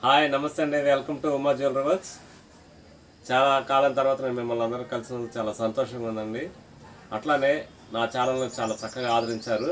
hi నమస్తే అండి welcome to Uma jewellery works చాలా కాలం తర్వాత నేను మిమ్మల్ని అందరూ కలిసినందుకు చాలా సంతోషంగా ఉందండి అట్లానే నా ఛానల్ని చాలా చక్కగా ఆదరించారు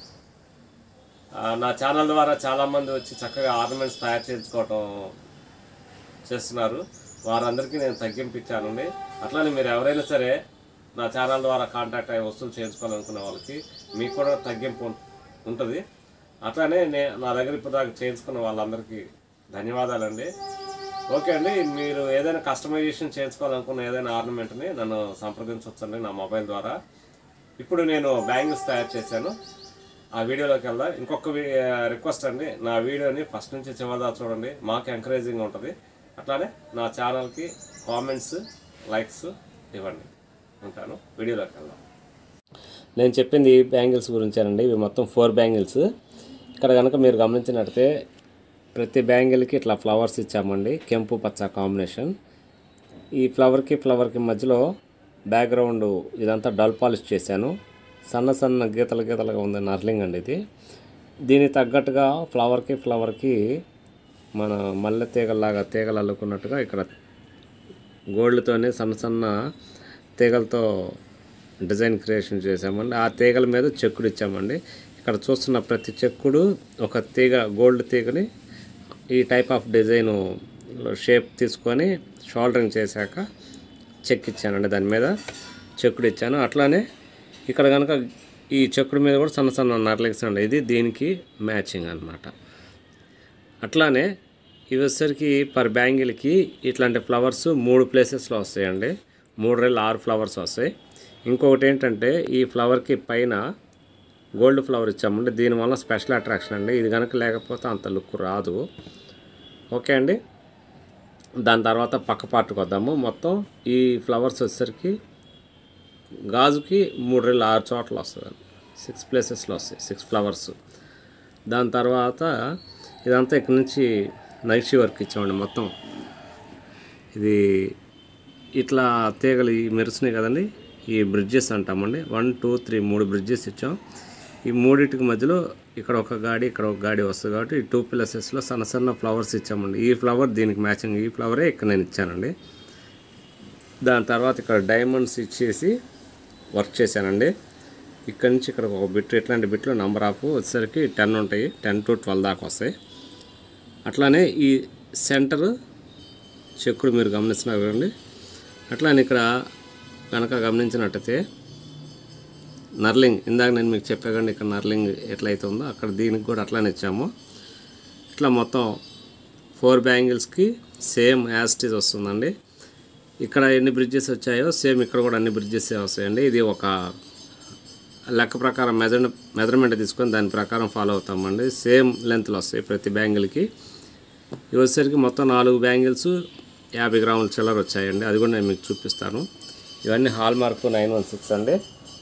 ఆ, నా ఛానల్ ద్వారా చాలామంది వచ్చి చక్కగా ఆర్నమెంట్స్ తయారు చేయించుకోవటం చేస్తున్నారు వారందరికీ నేను తగ్గింపు ఇచ్చానండి అట్లానే మీరు ఎవరైనా సరే నా ఛానల్ ద్వారా కాంటాక్ట్ అయ్యి వస్తువులు చేయించుకోవాలనుకునే వాళ్ళకి మీకు కూడా తగ్గింపు ఉం- ఉంటుంది అట్లానే నే నా దగ్గర ఇప్పుడు దాకా చేయించుకున్న వాళ్ళందరికీ ధన్యవాదాలండి ఓకే అండి మీరు ఏదైనా కస్టమైజేషన్ చేయించుకోవాలనుకున్న ఏదైనా ఆర్నమెంట్ని నన్ను సంప్రదించవచ్చండి నా మొబైల్ ద్వారా ఇప్పుడు నేను బ్యాంగిల్స్ తయారు చేశాను ఆ వీడియోలోకి వెళ్దాం ఇంకొక వి- రిక్వెస్ట్ అండి నా వీడియోని ఫస్ట్ నుంచి చివరిదా చూడండి మాకు ఎంకరేజింగ్ ఉంటుంది అట్లానే నా ఛానల్కి కామెంట్స్ లైక్స్ ఇవ్వండి ఉంటాను వీడియోలోకి వెళ్దాం నేను చెప్పింది ఈ బ్యాంగిల్స్ గురించేనండి ఇవి మొత్తం ఫోర్ బ్యాంగిల్స్ ఇక్కడ కనుక మీరు గమనించినట్టయితే ప్రతి బ్యాంగిల్కి ఇట్లా ఫ్లవర్స్ ఇచ్చామండి కెంపు పచ్చ కాంబినేషన్ ఈ ఫ్లవర్కి ఫ్లవర్కి మధ్యలో బ్యాక్గ్రౌండ్ ఇదంతా డల్ పాలిష్ చేశాను సన్న సన్న గీతలు గీతలుగా ఉంది నర్లింగ్ అండి ఇది దీనికి తగ్గట్టుగా ఫ్లవర్కి ఫ్లవర్కి మన మల్లె తీగల్లాగా తీగలు అల్లుకున్నట్టుగా ఇక్కడ గోల్డ్తోనే సన్న సన్న తీగలతో డిజైన్ క్రియేషన్ చేసామండి ఆ తీగల మీద చెక్కుడు ఇచ్చామండి ఇక్కడ చూస్తున్న ప్రతి చెక్కుడు ఒక తీగ గోల్డ్ తీగని ఈ టైప్ ఆఫ్ డిజైన్ షేప్ తీసుకొని షోల్డరింగ్ చేశాక చెక్ ఇచ్చానండి దాని మీద చెక్కుడు ఇచ్చాను అట్లానే ఇక్కడ కనుక ఈ చెక్కుడు మీద కూడా సన్న సన్న నర్లింగ్స్ అండి ఇది దీనికి మ్యాచింగ్ అన్నమాట అట్లానే ఇవి వచ్చేసరికి పర్ బ్యాంగిల్కి ఇట్లాంటి ఫ్లవర్స్ మూడు ప్లేసెస్లో వస్తాయండి మూడు రెళ్ళు ఆరు ఫ్లవర్స్ వస్తాయి ఇంకొకటి ఏంటంటే ఈ ఫ్లవర్కి పైన గోల్డ్ ఫ్లవర్ ఇచ్చామండి దీనివల్ల స్పెషల్ అట్రాక్షన్ అండి ఇది కనుక లేకపోతే అంత లుక్ రాదు ఓకే అండి దాని తర్వాత పక్క పార్ట్కి వద్దాము మొత్తం ఈ ఫ్లవర్స్ వచ్చేసరికి గాజుకి మూడు రెళ్ళు ఆరు చోట్ల వస్తుంది సిక్స్ ప్లేసెస్లో వస్తాయి సిక్స్ ఫ్లవర్స్ దాని తర్వాత ఇదంతా ఇక్కడ నుంచి నైషి వర్క్ ఇచ్చామండి మొత్తం ఇది ఇట్లా తీగలు ఈ మెరుస్తున్నాయి కదండి ఈ బ్రిడ్జెస్ అంటామండి వన్ టూ త్రీ మూడు బ్రిడ్జెస్ ఇచ్చాం ఈ మూడింటికి మధ్యలో ఇక్కడ ఒక గాడి ఇక్కడ ఒక గాడి వస్తుంది కాబట్టి ఈ టూ ప్లేసెస్లో సన్న సన్న ఫ్లవర్స్ ఇచ్చామండి ఈ ఫ్లవర్ దీనికి మ్యాచింగ్ ఈ ఫ్లవరే ఇక్కడ నేను ఇచ్చానండి దాని తర్వాత ఇక్కడ డైమండ్స్ ఇచ్చేసి వర్క్ చేశానండి ఇక్కడ నుంచి ఇక్కడ ఒక బిట్ ఇట్లాంటి బిట్లు నంబర్ ఆఫ్ వచ్చేసరికి టెన్ ఉంటాయి టెన్ టు ట్వెల్వ్ దాకా వస్తాయి అట్లానే ఈ సెంటర్ చెక్కుడు మీరు గమనిస్తున్నారు కదండి అట్లానే ఇక్కడ కనుక గమనించినట్టయితే నర్లింగ్ ఇందాక నేను మీకు చెప్పాకండి ఇక్కడ నర్లింగ్ ఎట్లయితే ఉందో అక్కడ దీనికి కూడా అట్లానే ఇచ్చాము ఇట్లా మొత్తం ఫోర్ బ్యాంగిల్స్కి సేమ్ యాస్టీస్ వస్తుందండి ఇక్కడ ఎన్ని బ్రిడ్జెస్ వచ్చాయో సేమ్ ఇక్కడ కూడా అన్ని బ్రిడ్జెస్ వస్తాయండి ఇది ఒక లెక్క ప్రకారం మెజర్ మెజర్మెంట్ తీసుకొని దాని ప్రకారం ఫాలో అవుతామండి సేమ్ లెంత్లో వస్తాయి ప్రతి బ్యాంగిల్కి ఇవి వచ్చేసరికి మొత్తం నాలుగు బ్యాంగిల్స్ యాభై గ్రాముల చిల్లర వచ్చాయండి అది కూడా నేను మీకు చూపిస్తాను ఇవన్నీ hallmark nine one six అండి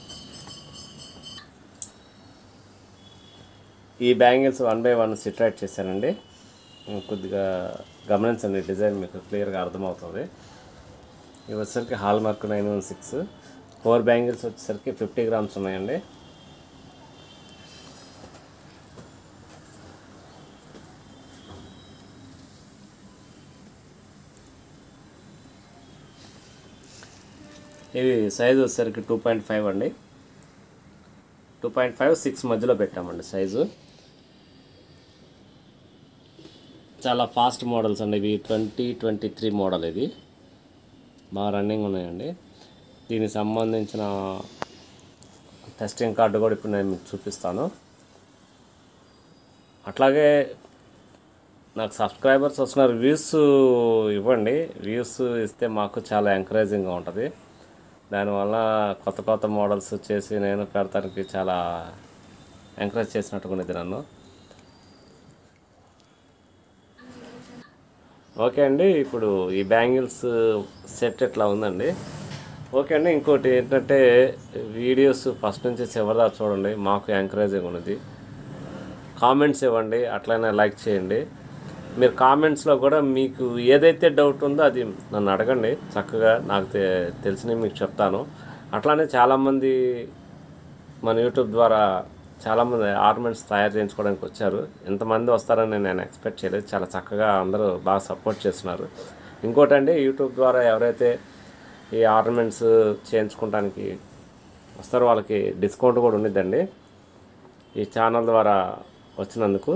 ఈ బ్యాంగిల్స్ వన్ బై వన్ సిట్రాక్ట్ చేశానండి కొద్దిగా గమనించండి డిజైన్ మీకు క్లియర్గా అర్థమవుతుంది ఇవి వచ్చేసరికి hallmark nine one six four bangles వచ్చేసరికి ఫిఫ్టీ గ్రామ్స్ ఉన్నాయండి ఇవి సైజు వచ్చేసరికి టూ పాయింట్ ఫైవ్ అండి టూ పాయింట్ ఫైవ్ సిక్స్ మధ్యలో పెట్టామండి సైజు చాలా ఫాస్ట్ మోడల్స్ అండి ఇవి ట్వంటీ ట్వంటీ త్రీ మోడల్ ఇది బాగా రన్నింగ్ ఉన్నాయండి దీనికి సంబంధించిన టెస్టింగ్ కార్డు కూడా ఇప్పుడు నేను మీకు చూపిస్తాను అట్లాగే నాకు సబ్స్క్రైబర్స్ వస్తున్నారు వ్యూస్ ఇవ్వండి వ్యూస్ ఇస్తే మాకు చాలా ఎంకరేజింగ్గా ఉంటుంది దానివల్ల కొత్త కొత్త మోడల్స్ చేసి నేను పెడతానికి చాలా ఎంకరేజ్ చేసినట్టుగా ఉన్నది నన్ను ఓకే అండి ఇప్పుడు ఈ బ్యాంగిల్స్ సెట్ ఎట్లా ఉందండి ఓకే అండి ఇంకోటి ఏంటంటే వీడియోస్ ఫస్ట్ నుంచి చివరిదా చూడండి మాకు ఎంకరేజింగ్ ఉన్నది కామెంట్స్ ఇవ్వండి అట్లనే లైక్ చేయండి మీరు కామెంట్స్లో కూడా మీకు ఏదైతే డౌట్ ఉందో అది నన్ను అడగండి చక్కగా నాకు తె- తెలిసినవి మీకు చెప్తాను అట్లానే చాలామంది మన యూట్యూబ్ ద్వారా చాలామంది ఆర్నమెంట్స్ తయారు చేయించుకోవడానికి వచ్చారు ఇంతమంది వస్తారని నేను ఎక్స్పెక్ట్ చేయలేదు చాలా చక్కగా అందరూ బాగా సపోర్ట్ చేస్తున్నారు ఇంకోటండి యూట్యూబ్ ద్వారా ఎవరైతే ఈ ఆర్నమెంట్స్ చేయించుకోవడానికి వస్తారో వాళ్ళకి డిస్కౌంట్ కూడా ఉండిద్దండి ఈ ఛానల్ ద్వారా వచ్చినందుకు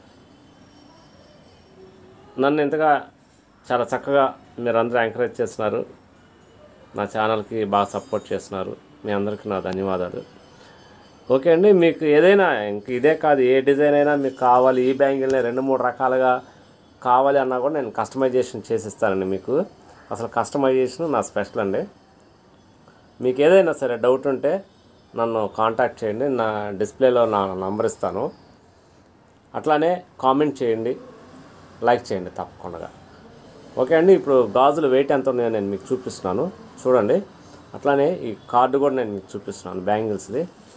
నన్ను ఇంతగా చాలా చక్కగా మీరందరూ ఎంకరేజ్ చేస్తున్నారు నా ఛానల్కి బాగా సపోర్ట్ చేస్తున్నారు మీ అందరికీ నా ధన్యవాదాలు ఓకే అండి మీకు ఏదైనా ఇంక ఇదే కాదు ఏ డిజైన్ అయినా మీకు కావాలి ఈ బ్యాంగిల్ని రెండు మూడు రకాలుగా కావాలి అన్నా కూడా నేను కస్టమైజేషన్ చేసిస్తానండి మీకు అసలు కస్టమైజేషన్ నా స్పెషల్ అండి మీకు ఏదైనా సరే డౌట్ ఉంటే నన్ను కాంటాక్ట్ చేయండి నా డిస్ప్లేలో నా నంబర్ ఇస్తాను అట్లానే కామెంట్ చేయండి లైక్ చేయండి తప్పకుండా ఓకే అండి ఇప్పుడు గాజులు వెయిట్ ఎంత ఉన్నాయో నేను మీకు చూపిస్తున్నాను చూడండి అట్లానే ఈ కార్డు కూడా నేను మీకు చూపిస్తున్నాను బ్యాంగిల్స్ది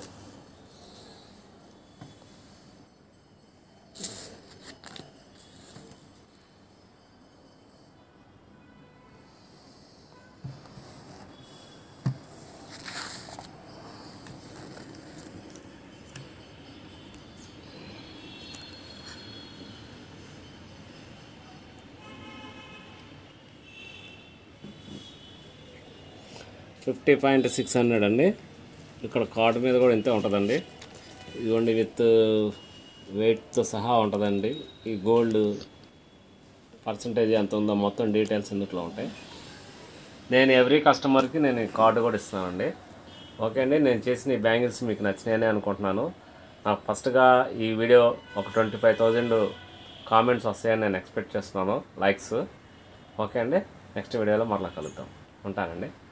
ఫిఫ్టీ పాయింట్ సిక్స్ హండ్రెడ్ అండి ఇక్కడ కార్డు మీద కూడా ఇంతే ఉంటుందండి ఇదిగోండి విత్ వెయిట్తో సహా ఉంటుందండి ఈ గోల్డ్ పర్సంటేజ్ ఎంత ఉందో మొత్తం డీటెయిల్స్ ఇందులో ఉంటాయి నేను ఎవ్రీ కస్టమర్కి నేను ఈ కార్డు కూడా ఇస్తున్నానండి ఓకే అండి నేను చేసిన ఈ బ్యాంగిల్స్ మీకు నచ్చినాయని అనుకుంటున్నాను నాకు ఫస్ట్గా ఈ వీడియో ఒక ట్వంటీ ఫైవ్ థౌజండ్ కామెంట్స్ వస్తాయని నేను ఎక్స్పెక్ట్ చేస్తున్నాను లైక్స్ ఓకే అండి నెక్స్ట్ వీడియోలో మరలా కలుద్దాం ఉంటానండి